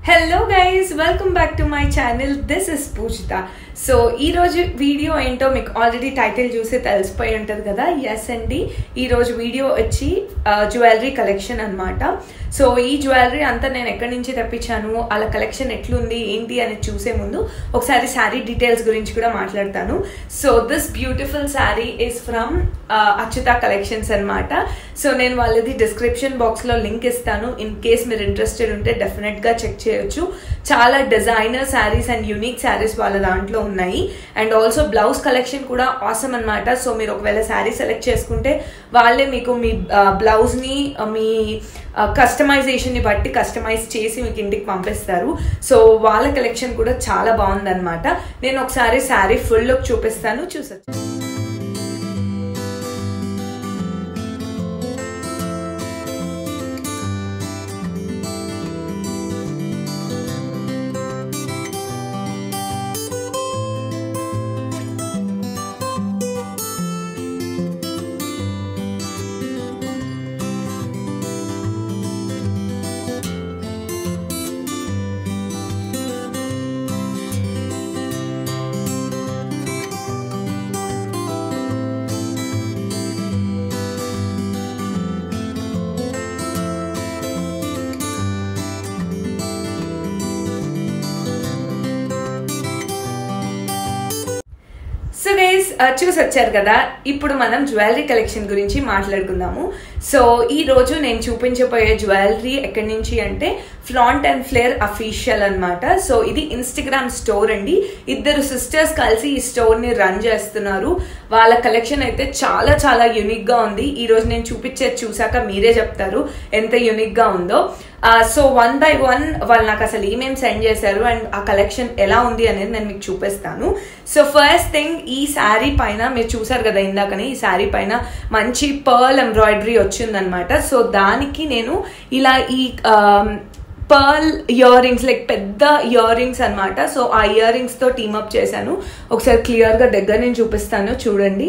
hello guys welcome back to my channel this is Pujitha so ఈ రోజు video ఏంటో మీకు ఆల్రెడీ టైటిల్ చూసి తెలిసిపోయి ఉంటుంది కదా ఎస్ అండి ఈ రోజు వీడియో వచ్చి జ్యువెలరీ కలెక్షన్ అన్నమాట సో ఈ జ్యువెలరీ అంతా నేను ఎక్కడి నుంచి తెప్పించాను అలా కలెక్షన్ ఎట్లుంది ఏంటి అని చూసే ముందు ఒకసారి శారీ డీటెయిల్స్ గురించి కూడా మాట్లాడతాను so this beautiful sari is from Achyuta collections అన్నమాట సో నేను వాళ్ళది డిస్క్రిప్షన్ బాక్స్లో లింక్ ఇస్తాను ఇన్ కేస్ మీరు ఇంట్రెస్టెడ్ ఉంటే డెఫినెట్గా చెక్ చేయొచ్చు చాలా designer saris and unique saris వాళ్ళ దాంట్లో ఉన్నాయి అండ్ ఆల్సో బ్లౌజ్ కలెక్షన్ కూడా ఆసమ్ అనమాట సో మీరు ఒకవేళ శారీ సెలెక్ట్ చేసుకుంటే వాళ్ళే మీకు మీ బ్లౌజ్ని మీ కస్టమైజేషన్ని బట్టి కస్టమైజ్ చేసి మీకు ఇంటికి పంపిస్తారు సో వాళ్ళ కలెక్షన్ కూడా చాలా బాగుందన్నమాట నేను ఒకసారి శారీ ఫుల్ లుక్ చూపిస్తాను చూసొచ్చు సో గైస్ చూసి వచ్చారు కదా ఇప్పుడు మనం జ్యువెలరీ కలెక్షన్ గురించి మాట్లాడుకుందాము సో ఈ రోజు నేను చూపించబోయే జ్యువెలరీ ఎక్కడి నుంచి అంటే ఫ్లాంట్ అండ్ ఫ్లేర్ అఫీషియల్ అనమాట సో ఇది ఇన్స్టాగ్రామ్ స్టోర్ అండి ఇద్దరు సిస్టర్స్ కలిసి ఈ స్టోర్ ని రన్ చేస్తున్నారు వాళ్ళ కలెక్షన్ అయితే చాలా చాలా యునిక్ గా ఉంది ఈ రోజు నేను చూపించేది చూసాక మీరే చెప్తారు ఎంత యునిక్ గా ఉందో సో వన్ బై వన్ వాళ్ళు నాకు అసలు ఏమేమి సెండ్ చేశారు అండ్ ఆ కలెక్షన్ ఎలా ఉంది అనేది నేను మీకు చూపిస్తాను సో ఫస్ట్ థింగ్ ఈ శారీ పైన మీరు చూసారు కదా ఇందాకనే ఈ శారీ పైన మంచి పర్ల్ ఎంబ్రాయిడరీ వచ్చిందనమాట సో దానికి నేను ఇలా ఈ పర్ల్ ఇయర్ రింగ్స్ లైక్ పెద్ద ఇయర్ రింగ్స్ అనమాట సో ఆ ఇయర్ రింగ్స్ తో టీమప్ చేశాను ఒకసారి క్లియర్గా దగ్గర నేను చూపిస్తాను చూడండి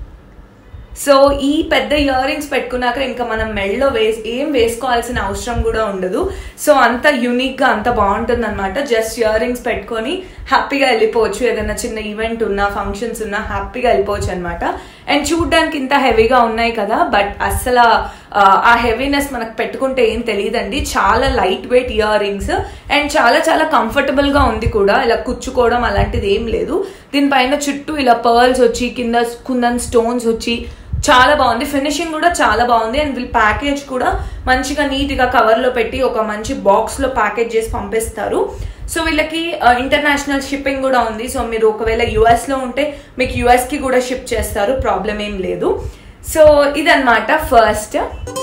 సో ఈ పెద్ద ఇయర్ రింగ్స్ పెట్టుకున్నాక ఇంకా మనం మెడలో వేసి ఏం వేసుకోవాల్సిన అవసరం కూడా ఉండదు సో అంత యునిక్ గా అంత బాగుంటుంది అనమాట జస్ట్ ఇయర్ రింగ్స్ పెట్టుకొని హ్యాపీగా వెళ్ళిపోవచ్చు ఏదైనా చిన్న ఈవెంట్ ఉన్నా ఫంక్షన్స్ ఉన్నా హ్యాపీగా వెళ్ళిపోవచ్చు అనమాట అండ్ చూడడానికి ఇంత హెవీగా ఉన్నాయి కదా బట్ అసలు ఆ హెవీనెస్ మనకు పెట్టుకుంటే ఏం తెలియదండి చాలా light weight ear rings and చాలా చాలా కంఫర్టబుల్ గా ఉంది కూడా ఇలా కుచ్చుకోవడం అలాంటిది ఏం లేదు దీనిపైన చుట్టూ ఇలా పర్ల్స్ వచ్చి కింద కుందన్ స్టోన్స్ వచ్చి చాలా బాగుంది ఫినిషింగ్ కూడా చాలా బాగుంది అండ్ వీళ్ళు ప్యాకేజ్ కూడా మంచిగా నీట్ గా కవర్ లో పెట్టి ఒక మంచి బాక్స్ లో ప్యాకేజ్ చేసి పంపిస్తారు సో వీళ్ళకి ఇంటర్నేషనల్ షిప్పింగ్ కూడా ఉంది సో మీరు ఒకవేళ యుఎస్ లో ఉంటే మీకు యుఎస్ కి కూడా షిప్ చేస్తారు ప్రాబ్లం ఏం లేదు సో ఇదన్నమాట ఫస్ట్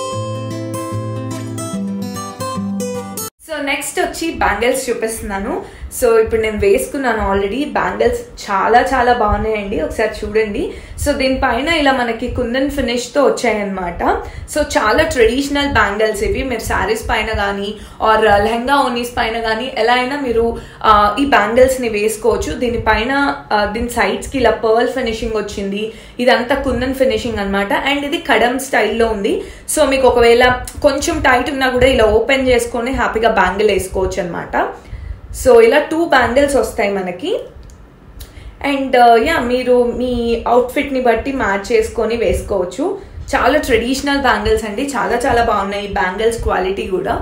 సో నెక్స్ట్ వచ్చి బ్యాంగిల్స్ చూపిస్తున్నాను సో ఇప్పుడు నేను వేసుకున్నాను ఆల్రెడీ బ్యాంగిల్స్ చాలా చాలా బాగున్నాయండి ఒకసారి చూడండి సో దీనిపైన ఇలా మనకి కుందన్ ఫినిష్ తో వచ్చాయన్నమాట సో చాలా ట్రెడిషనల్ బ్యాంగిల్స్ ఇవి మీరు శారీస్ పైన కానీ ఆర్ లెహంగా ఓనీస్ పైన కానీ ఎలా అయినా మీరు ఈ బ్యాంగిల్స్ ని వేసుకోవచ్చు దీనిపైన దీని సైడ్స్ కి ఇలా పర్ల్ ఫినిషింగ్ వచ్చింది ఇదంతా కుందన్ ఫినిషింగ్ అనమాట అండ్ ఇది కడమ్ స్టైల్లో ఉంది సో మీకు ఒకవేళ కొంచెం టైట్ ఉన్నా కూడా ఇలా ఓపెన్ చేసుకొని హ్యాపీగా బ్యాంగిల్ వేసుకోవచ్చు అనమాట సో ఇలా టూ బ్యాంగిల్స్ వస్తాయి మనకి అండ్ యా మీరు మీ అవుట్ఫిట్ని బట్టి మ్యాచ్ చేసుకొని వేసుకోవచ్చు చాలా ట్రెడిషనల్ బ్యాంగిల్స్ అండి చాలా చాలా బాగున్నాయి బ్యాంగిల్స్ క్వాలిటీ కూడా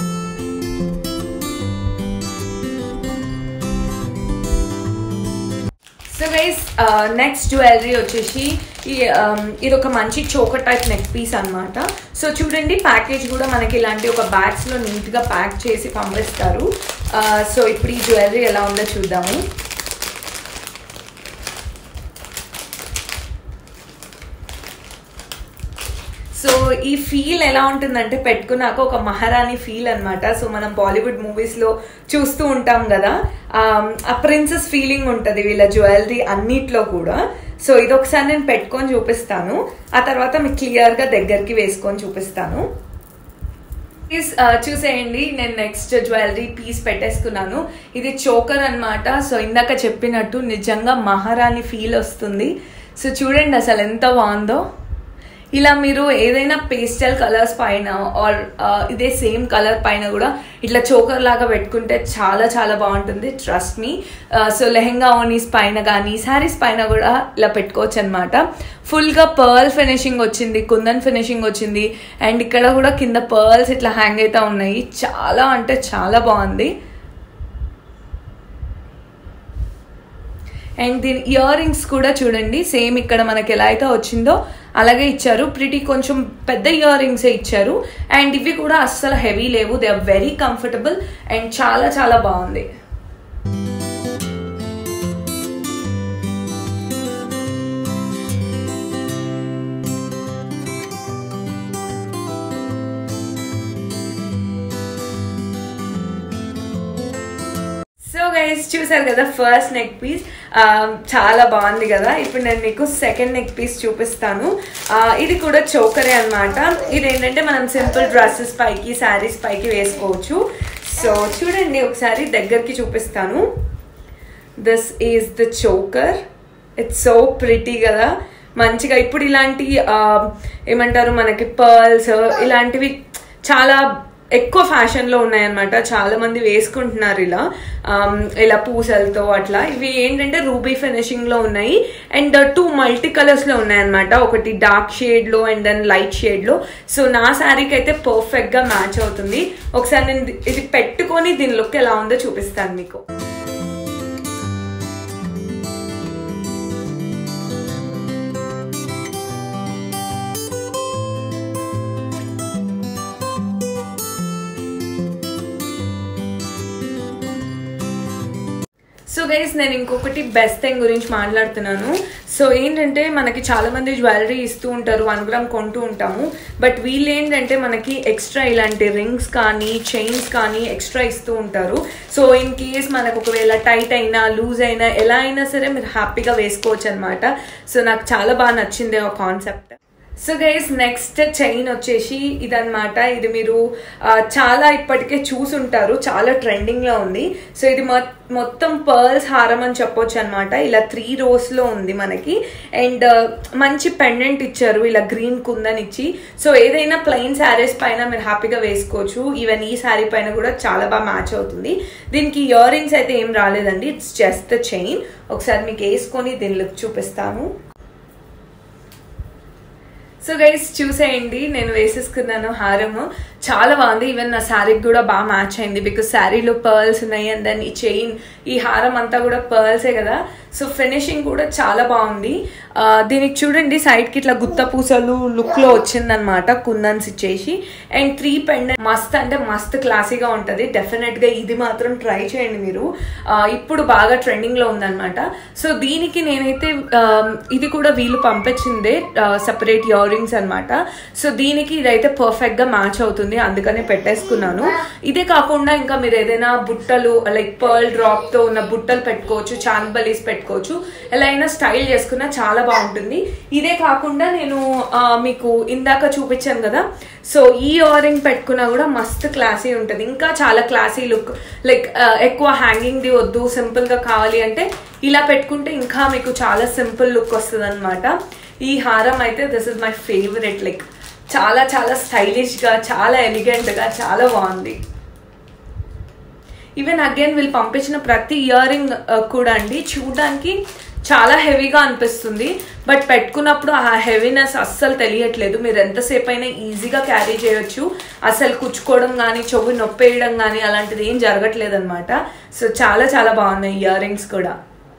సో గైస్ నెక్స్ట్ జ్యువెలరీ వచ్చేసి ఈ ఇది ఒక మంచి చోకర్ టైప్ నెక్ పీస్ అనమాట సో చూడండి ప్యాకేజ్ కూడా మనకి ఇలాంటి ఒక బ్యాగ్స్లో నీట్గా ప్యాక్ చేసి పంపిస్తారు సో ఇప్పుడు ఈ జ్యువెలరీ ఎలా ఉందో చూద్దాము సో ఈ ఫీల్ ఎలా ఉంటుందంటే పెట్టుకున్నాక ఒక మహారాణి ఫీల్ అనమాట సో మనం బాలీవుడ్ మూవీస్ లో చూస్తూ ఉంటాం కదా ఆ ప్రిన్సెస్ ఫీలింగ్ ఉంటుంది వీళ్ళ జ్యువెలరీ అన్నిట్లో కూడా సో ఇది ఒకసారి నేను పెట్టుకొని చూపిస్తాను ఆ తర్వాత మీకు క్లియర్ గా దగ్గరికి వేసుకొని చూపిస్తాను ప్లీజ్ చూసేయండి నేను నెక్స్ట్ జ్యువెలరీ పీస్ పెట్టేసుకున్నాను ఇది చోకర్ అనమాట సో ఇందాక చెప్పినట్టు నిజంగా మహారాణి ఫీల్ వస్తుంది సో చూడండి అసలు ఎంత బాగుందో ఇలా మీరు ఏదైనా పేస్టల్ కలర్స్ పైన ఆర్ ఇదే సేమ్ కలర్ పైన కూడా ఇట్లా చోకర్ లాగా పెట్టుకుంటే చాలా చాలా బాగుంటుంది ట్రస్ట్ మీ సో లెహెంగా ఓనీస్ పైన కానీ శారీస్ పైన కూడా ఇలా పెట్టుకోవచ్చు అనమాట ఫుల్గా పర్ల్ ఫినిషింగ్ వచ్చింది కుందన్ ఫినిషింగ్ వచ్చింది అండ్ ఇక్కడ కూడా కింద పర్ల్స్ ఇట్లా హ్యాంగ్ అవుతా ఉన్నాయి చాలా అంటే చాలా బాగుంది అండ్ దీని ఇయర్ రింగ్స్ కూడా చూడండి సేమ్ ఇక్కడ మనకి ఎలా అయితే వచ్చిందో అలాగే ఇచ్చారు ప్రిటీ కొంచెం పెద్ద ఇయర్ రింగ్స్ ఇచ్చారు అండ్ ఇవి కూడా అస్సలు హెవీ లేవు they are very comfortable and చాలా చాలా బాగుంది సో గైస్ చూసారు కదా ఫస్ట్ నెక్ పీస్ చాలా బాగుంది కదా ఇప్పుడు నేను మీకు సెకండ్ నెక్ పీస్ చూపిస్తాను ఆ, ఇది కూడా చోకరే అన్నమాట ఇది ఏంటంటే మనం సింపుల్ డ్రెస్సెస్ పైకి శారీస్ పైకి వేసుకోవచ్చు సో చూడండి ఒకసారి దగ్గరికి చూపిస్తాను this is the choker it's so pretty కదా మంచిగా ఇప్పుడు ఇలాంటి ఆ, ఏమంటారు మనకి పర్ల్స్ ఇలాంటివి చాలా ఎక్కువ ఫ్యాషన్లో ఉన్నాయన్నమాట చాలా మంది వేసుకుంటున్నారు ఇలా ఆమ్, ఇలా పూసలతో అట్లా ఇవి ఏంటంటే రూబీ ఫినిషింగ్లో ఉన్నాయి అండ్ టూ మల్టీ కలర్స్లో ఉన్నాయన్నమాట ఒకటి డార్క్ షేడ్లో అండ్ దెన్ లైట్ షేడ్లో సో నా శారీకి అయితే పర్ఫెక్ట్గా మ్యాచ్ అవుతుంది ఒకసారి నేను ఇది- ఇది పెట్టుకొని దీని లుక్ ఎలా ఉందో చూపిస్తాను మీకు సో గైస్ నేను ఇంకొకటి బెస్ట్ థింగ్ గురించి మాట్లాడుతున్నాను సో ఏంటంటే మనకి చాలా మంది జ్యువెలరీ ఇస్తూ ఉంటారు వన్ గ్రామ్ కొంటూ ఉంటాము బట్ వీళ్ళు ఏంటంటే మనకి ఎక్స్ట్రా ఇలాంటి రింగ్స్ కానీ చైన్స్ కానీ ఎక్స్ట్రా ఇస్తూ ఉంటారు సో ఇన్ కేస్ మనకు ఒకవేళ టైట్ అయినా లూజ్ అయినా ఎలా అయినా సరే మీరు హ్యాపీగా వేసుకోవచ్చు అనమాట సో నాకు చాలా బాగా నచ్చింది ఆ concept so guys next chain వచ్చేసి ఇదన్నమాట ఇది మీరు ఆ, చాలా ఇప్పటికే చూసుంటారు చాలా ట్రెండింగ్ లో ఉంది సో ఇది మొ- మొత్తం పర్ల్స్ హారం అని చెప్పొచ్చు అనమాట ఇలా త్రీ రోస్ లో ఉంది మనకి అండ్ మంచి పెండెంట్ ఇచ్చారు ఇలా గ్రీన్ కుందని ఇచ్చి సో ఏదైనా ప్లెయిన్ శారీస్ పైన మీరు హ్యాపీగా వేసుకోవచ్చు ఈవెన్ ఈ శారీ పైన కూడా చాలా బాగా మ్యాచ్ అవుతుంది దీనికి ఇయర్ రింగ్స్ అయితే ఏం రాలేదండి ఇట్స్ జస్ట్ ద చైన్ ఒకసారి మీకు వేసుకొని దీని లుక్ చూపిస్తాను సో గైస్ చూసేయండి నేను వేసేసుకున్నాను హారము చాలా బాగుంది ఈవెన్ నా శారీకి కూడా బాగా మ్యాచ్ అయింది బికాస్ శారీలో పర్ల్స్ ఉన్నాయి అండ్ దెన్ ఈ చైన్ ఈ హారం అంతా కూడా పర్ల్సే కదా సో ఫినిషింగ్ కూడా చాలా బాగుంది ఆ, దీనికి చూడండి సైడ్కి ఇట్లా గుత్త పూసలు లుక్లో వచ్చిందనమాట కుందన్స్ ఇచ్చేసి అండ్ త్రీ పెండెంట్ మస్త్ అంటే మస్త్ క్లాసీగా ఉంటుంది డెఫినెట్గా ఇది మాత్రం ట్రై చేయండి మీరు ఆ, ఇప్పుడు బాగా ట్రెండింగ్లో ఉందన్నమాట సో దీనికి నేనైతే ఆ, ఇది కూడా వీళ్ళు పంపించిందే సపరేట్ ఇయర్ రింగ్స్ అనమాట సో దీనికి ఇదైతే పర్ఫెక్ట్ గా మ్యాచ్ అవుతుంది అందుకనే పెట్టేసుకున్నాను ఇదే కాకుండా ఇంకా మీరు ఏదైనా బుట్టలు లైక్ పర్ల్ డ్రాప్ తో ఉన్న బుట్టలు పెట్టుకోవచ్చు చాన్బలీస్ పెట్టుకోవచ్చు ఎలా అయినా స్టైల్ చేసుకున్నా చాలా బాగుంటుంది ఇదే కాకుండా నేను ఆ, మీకు ఇందాక చూపించాను కదా సో ఈ ఇయర్ రింగ్ పెట్టుకున్నా కూడా మస్తు క్లాసీ ఉంటుంది ఇంకా చాలా క్లాసీ లుక్ లైక్ ఎక్కువ హ్యాంగింగ్ ది వద్దు సింపుల్ గా కావాలి అంటే ఇలా పెట్టుకుంటే ఇంకా మీకు చాలా సింపుల్ లుక్ వస్తుంది ఈ హారం అయితే this is my favourite like చాలా చాలా స్టైలిష్ గా చాలా ఎలిగెంట్ గా చాలా బాగుంది ఈవెన్ అగైన్ వీళ్ళు పంపించిన ప్రతి ఇయర్ రింగ్ కూడా అండి చూడడానికి చాలా హెవీగా అనిపిస్తుంది బట్ పెట్టుకున్నప్పుడు ఆ హెవీనెస్ అస్సలు తెలియట్లేదు మీరు ఎంతసేపు అయినా ఈజీగా క్యారీ చేయొచ్చు అసలు కుచ్చుకోవడం కానీ చెవు నొప్పేయడం కానీ అలాంటిది ఏం జరగట్లేదు అనమాట సో చాలా చాలా బాగున్నాయి ఇయర్ రింగ్స్ కూడా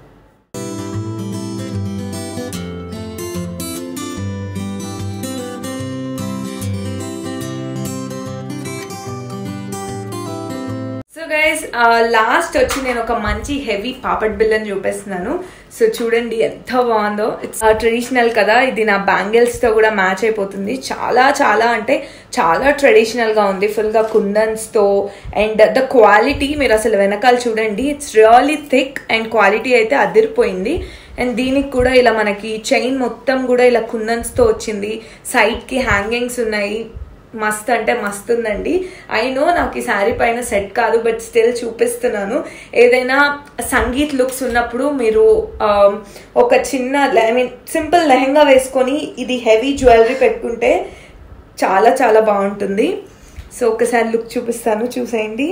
సో గైస్ లాస్ట్ వచ్చి నేను ఒక మంచి హెవీ పాపడ్ బిల్లని చూపిస్తున్నాను సో చూడండి ఎంత బాగుందో ఇట్స్ ట్రెడిషనల్ కదా ఇది నా బ్యాంగిల్స్ తో కూడా మ్యాచ్ అయిపోతుంది చాలా చాలా అంటే చాలా ట్రెడిషనల్ గా ఉంది ఫుల్ గా కుందన్స్ తో అండ్ ద క్వాలిటీ మీరు అసలు వెనకాల చూడండి it's really thick and quality అయితే అదిరిపోయింది అండ్ దీనికి కూడా ఇలా మనకి చైన్ మొత్తం కూడా ఇలా కుందన్స్ తో వచ్చింది సైడ్ కి హ్యాంగింగ్స్ ఉన్నాయి మస్త్ అంటే మస్త్ ఉందండి ఐ నో నాకు ఈ శారీ పైన సెట్ కాదు బట్ స్టిల్ చూపిస్తున్నాను ఏదైనా సంగీత్ లుక్స్ ఉన్నప్పుడు మీరు ఆ, ఒక చిన్న ఐ మీన్ సింపుల్ లెహంగా వేసుకొని ఇది హెవీ జ్యువెలరీ పెట్టుకుంటే చాలా చాలా బాగుంటుంది సో ఒకసారి లుక్ చూపిస్తాను చూసేయండి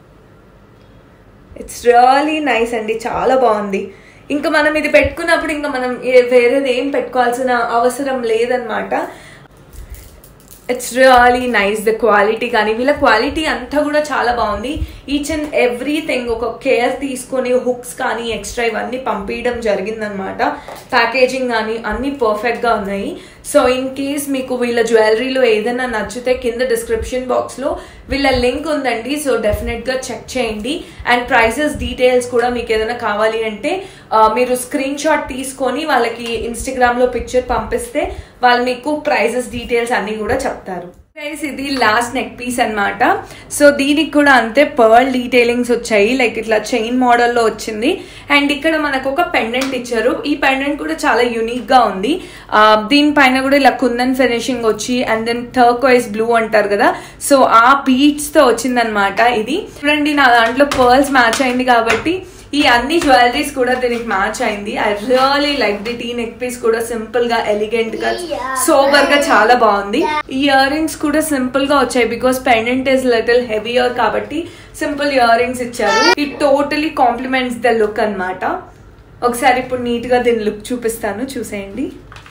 ఇట్స్ రియలీ నైస్ అండి చాలా బాగుంది ఇంకా మనం ఇది పెట్టుకున్నప్పుడు ఇంకా మనం ఏ- వేరేది ఏం పెట్టుకోవాల్సిన అవసరం లేదనమాట it's really nice the quality కానీ వీళ్ళ క్వాలిటీ అంతా కూడా చాలా బాగుంది ఈచ్ అండ్ ఎవ్రీథింగ్ ఒక కేర్ తీసుకొని హుక్స్ కానీ ఎక్స్ట్రా ఇవన్నీ పంపించడం జరిగిందనమాట ప్యాకేజింగ్ కానీ అన్నీ పర్ఫెక్ట్గా ఉన్నాయి సో ఇన్ కేస్ మీకు వీళ్ళ జ్యువెలరీలో ఏదైనా నచ్చితే కింద డిస్క్రిప్షన్ బాక్స్లో వీళ్ళ లింక్ ఉందండి సో డెఫినెట్గా చెక్ చేయండి అండ్ ప్రైసెస్ డీటెయిల్స్ కూడా మీకు ఏదైనా కావాలి అంటే ఆ, మీరు స్క్రీన్ షాట్ తీసుకొని వాళ్ళకి ఇన్స్టాగ్రామ్లో పిక్చర్ పంపిస్తే వాళ్ళు మీకు ప్రైజెస్ డీటెయిల్స్ అన్నీ కూడా చెప్తారు గైస్ ఇది లాస్ట్ నెక్ పీస్ అన్నమాట సో దీనికి కూడా అంతే పర్ల్ డీటెయిలింగ్స్ వచ్చాయి లైక్ ఇట్లా చైన్ మోడల్లో వచ్చింది అండ్ ఇక్కడ మనకు ఒక పెండెంట్ ఇచ్చారు ఈ పెండెంట్ కూడా చాలా యూనిక్ గా ఉంది ఆ, దీనిపైన కూడా ఇలా కుందన్ ఫినిషింగ్ వచ్చి అండ్ దెన్ థర్క్వైస్ బ్లూ అంటారు కదా సో ఆ బీట్స్ తో వచ్చిందనమాట ఇది చూడండి నా దాంట్లో పర్ల్స్ మ్యాచ్ అయింది కాబట్టి ఈ అన్ని జ్యువెలరీస్ కూడా దీనికి మ్యాచ్ అయింది I really like the T neck piece కూడా సింపుల్ గా ఎలిగెంట్ గా సోబర్ గా చాలా బాగుంది ఈ ఇయర్ రింగ్స్ కూడా సింపుల్ గా వచ్చాయి because pendant is little heavier కాబట్టి సింపుల్ ఇయర్ రింగ్స్ ఇచ్చారు it totally compliments the look అన్నమాట ఒకసారి ఇప్పుడు నీట్ గా దీని లుక్ చూపిస్తాను చూసేయండి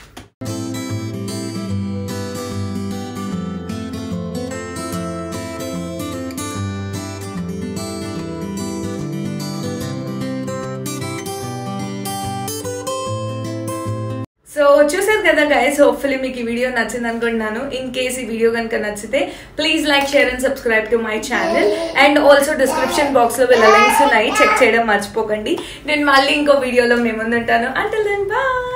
సో చూసారు కదా గైస్ హోప్ఫుల్లీ మీకు ఈ వీడియో నచ్చింది అనుకుంటున్నాను ఇన్ కేస్ ఈ వీడియో కనుక నచ్చితే please like share and subscribe to my channel and also description box లో వీళ్ళ లింక్స్ ఉన్నాయి చెక్ చేయడం మర్చిపోకండి నేను మళ్ళీ ఇంకో వీడియోలో మేము ముందుంటాను అంటే దెన్ బాయ్